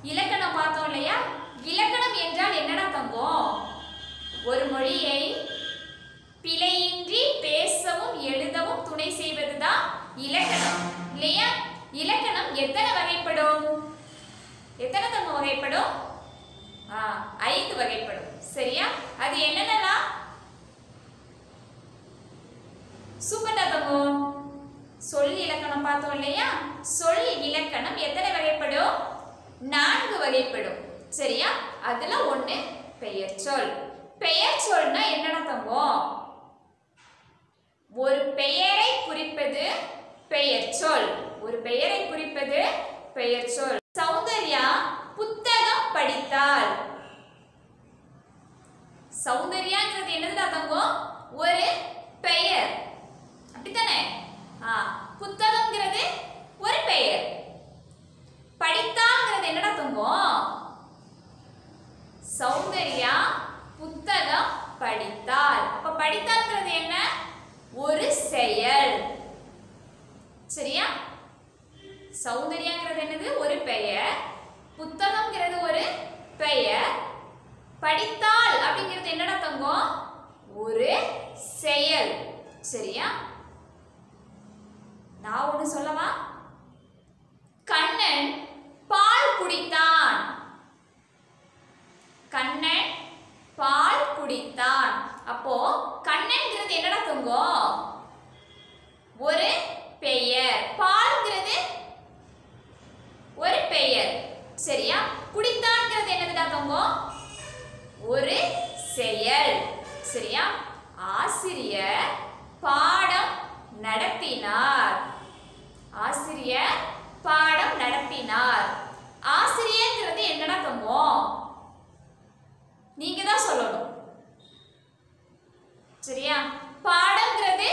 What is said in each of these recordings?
இலக்கணம் பார்த்தோம் இல்லையா இலக்கணம் என்றால் என்னடா தங்கம் ஒரு மொழியை பிழையின்றி பேசவும் எழுதவும் துணை செய்வதுதான் இலக்கணம் இல்லையா இலக்கணம் எத்தனை வகைப்படும் எத்தனை தங்கம் வகைப்படும் ஆ, ஐந்து வகைப்படும் சரியா அது என்னென்னலாம் சூப்பர்டா தங்கம் சொல் இலக்கணம் பார்த்தோம் இல்லையா சொல் இலக்கணம் எத்தனை வகைப்படும் நான்கு வகைப்படும் சரியா அதுல ஒண்ணு பெயர் சொல் பெயர் சொல்னா என்னடா தங்கம் ஒரு பெயரை குறிப்பது பெயர் சொல் ஒரு பெயரை குறிப்பது பெயர் சொல் சௌந்தர்யா புத்தகம் படித்தாள் சௌந்தர்யாங்கிறது என்னதுடா தங்கம் ஒரு பெயர் அப்படித்தானே ஆ புத்தகம்ங்கிறது ஒரு பெயர் படித்தாங்கிறது என்னடா தங்கம் சௌந்தர்யா புத்தகம் படித்தாள் அப்ப படித்தாள்ங்கிறது என்ன ஒரு செயல் சரியா சௌந்தர்யாங்கிறது என்னது ஒரு பெயர் புத்தகம்ங்கிறது ஒரு பெயர் படித்தாள் அப்படிங்கிறது என்னடா தங்கம் ஒரு செயல் சரியா நான் ஒண்ணு சொல்லவா கண்ணன் பால் குடித்தான் கண்ணன் பால் குடித்தான் அப்போ கண்ணன்ங்கிறது என்னடா தங்கம் ஒரு பெயர் பால்ங்கிறது ஒரு பெயர் சரியா குடித்தான்ங்கிறது என்னதுடா தங்கம் ஒரு செயல் சரியா ஆசிரியர் பாடம் நடத்தினார் ஆசிரியர் பாடம் நடத்தினார் ஆசிரியர்ங்கிறது என்னடா தங்கம் நீங்க தான் சொல்லணும் சரியா பாடம்ங்கிறது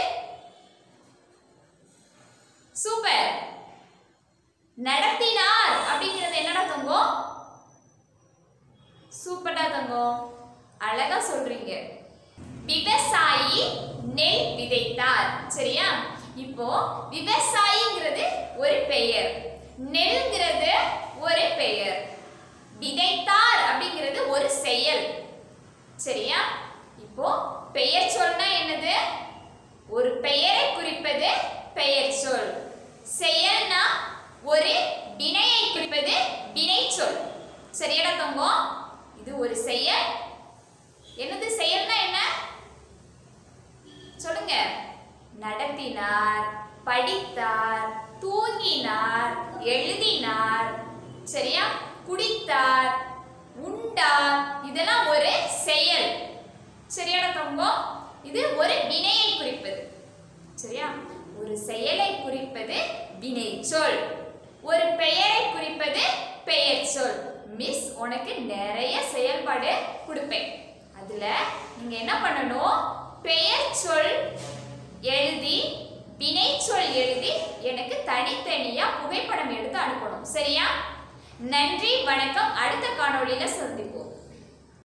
சூப்பர் நடத்தினார் அப்படிங்கிறது என்னடா தங்கம் சூப்பர்டா தங்கம் அழகா சொல்றீங்க விவசாயி நெல் விதைத்தார் சரியா இப்போ விவசாயிங்கிறது ஒரு பெயர் நெல்ங்கிறது ஒரு பெயர் விதைத்தார் அப்படிங்கிறது ஒரு செயல் சரியா இப்போ பெயர் சொல்னா என்னது ஒரு பெயரை குறிப்பது பெயர் சொல் செயல்னா ஒரு வினையை குறிப்பது வினை சொல் சரியாடா தங்கம் இது ஒரு செயல் என்னது செயல்னா என்ன சொல்லுங்க நடத்தினார் படித்தார் தூங்கினார் எழுதினார் சரியா குடித்தார் உண்டார் இதெல்லாம் ஒரு செயல் சரியான தங்கம் இது ஒரு வினையை குறிப்பது சரியா ஒரு செயலை குறிப்பது வினை சொல் ஒரு பெயரை குறிப்பது பெயர் சொல் மிஸ் உனக்கு நிறைய செயல்பாடு கொடுப்பேன் அதுல நீங்க என்ன பண்ணணும் பெயர் சொல் எழுதி வினை சொல் எழுதி எனக்கு தனித்தனியா புகைப்படம் எடுத்து அனுப்பணும் சரியா நன்றி வணக்கம் அடுத்த காணொளியில சந்திப்போம்